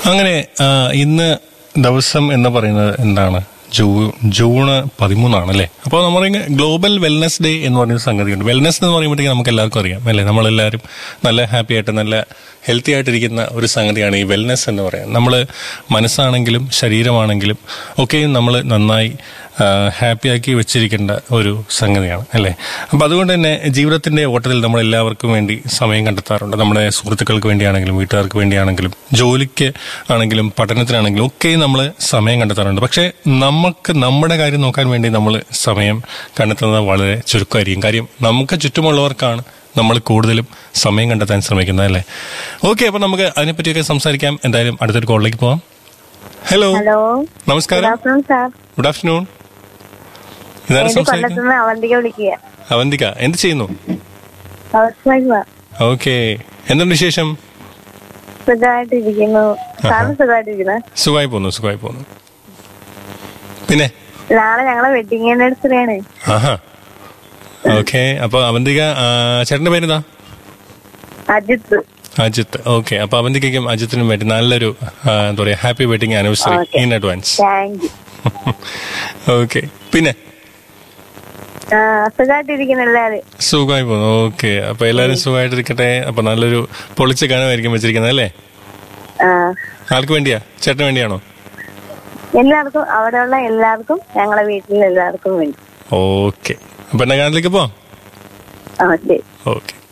അങ്ങനെ ആ, ഇന്ന് ദിവസം എന്ന് പറയുന്നത് എന്താണ് ജൂ ജൂണ് പതിമൂന്നാണ് അല്ലേ അപ്പോൾ നമ്മൾ ഗ്ലോബൽ വെൽനസ് ഡേ എന്ന് പറയുന്ന സംഗതിയുണ്ട് വെൽനസ് എന്ന് പറയുമ്പോഴത്തേക്ക് നമുക്ക് എല്ലാവർക്കും അറിയാം അല്ലേ നമ്മളെല്ലാവരും നല്ല ഹാപ്പി ആയിട്ട് നല്ല ഹെൽത്തി ആയിട്ടിരിക്കുന്ന ഒരു സംഗതിയാണ് ഈ വെൽനസ് എന്ന് പറയുന്നത് നമ്മൾ മനസ്സാണെങ്കിലും ശരീരമാണെങ്കിലും ഒക്കെയും നമ്മൾ നന്നായി ഹാപ്പിയാക്കി വെച്ചിരിക്കേണ്ട ഒരു സംഗതിയാണ് അല്ലേ അപ്പോൾ അതുകൊണ്ട് തന്നെ ജീവിതത്തിന്റെ ഓട്ടത്തിൽ നമ്മൾ എല്ലാവർക്കും വേണ്ടി സമയം കണ്ടെത്താറുണ്ട് നമ്മുടെ സുഹൃത്തുക്കൾക്ക് വേണ്ടിയാണെങ്കിലും വീട്ടുകാർക്ക് വേണ്ടിയാണെങ്കിലും ജോലിക്ക് ആണെങ്കിലും പഠനത്തിനാണെങ്കിലും ഒക്കെ നമ്മൾ സമയം കണ്ടെത്താറുണ്ട് പക്ഷേ നമുക്ക് നമ്മുടെ കാര്യം നോക്കാൻ വേണ്ടി നമ്മൾ സമയം കണ്ടെത്തുന്നത് വളരെ ചുരുക്കമായിരിക്കും കാര്യം നമുക്ക് ചുറ്റുമുള്ളവർക്കാണ് നമ്മൾ കൂടുതലും സമയം കണ്ടെത്താൻ ശ്രമിക്കുന്നത് അല്ലേ ഓക്കെ അപ്പൊ നമുക്ക് അതിനെപ്പറ്റിയൊക്കെ സംസാരിക്കാം എന്തായാലും അടുത്തൊരു കോളിലേക്ക് പോവാം ഹലോ ഹലോ ഗുഡ് നമസ്കാരം ആഫ്റ്റർനൂൺ സാർ ഗുഡ് ആഫ്റ്റർനൂൺ ഇതാരും എന്റെ സംസാരിക്കുന്നത് കൊല്ലത്തുനിന്ന് അവന്തിക വിളിക്കുക അവന്തിക എന്ത് ചെയ്യുന്നു ഹൗസ് വൈഫാ ഓക്കെ എന്തുണ്ട് വിശേഷം സുഖമായിട്ടിരിക്കുന്നു സാറിന് സുഖമായിട്ടിരിക്കുന്നു സുഖമായി പോന്നു സുഖമായി പോന്നു പിന്നെ നാളെ ഞങ്ങളെ വെഡിങ് ആനിവേഴ്സറി ആണ് ആഹാ ഓക്കെ അപ്പൊ അവന്തിക ആ, ചേട്ടന്റെ പേരെന്താ അജിത്ത് അജിത്ത് ഓക്കെ അപ്പൊ അവന്തികയ്ക്കും അജിത്തിനും വേണ്ടി നല്ലൊരു ആ, എന്താ പറയാ happy wedding anniversary Okay. In advance thank you okay പിന്നെ സുഖമായിട്ടിരിക്കുന്നു എല്ലാരും സുഖമായി പോന്നു ഓക്കെ അപ്പൊ എല്ലാരും സുഖമായിട്ടിരിക്കട്ടെ അപ്പൊ നല്ലൊരു പൊളിച്ച ഗാനമായിരിക്കും വെച്ചിരിക്കുന്നത് അല്ലേ ആ, ആൾക്ക് വേണ്ടിയാ ചേട്ടന് വേണ്ടിയാണോ എല്ലാവർക്കും അവിടെയുള്ള എല്ലാവർക്കും ഞങ്ങളെ വീട്ടിൽ എല്ലാവർക്കും വേണ്ടി ഓക്കെ അപ്പൊ എന്നാ ഗാനത്തിലേക്ക് പോവാം ആ ശരി ഓക്കെ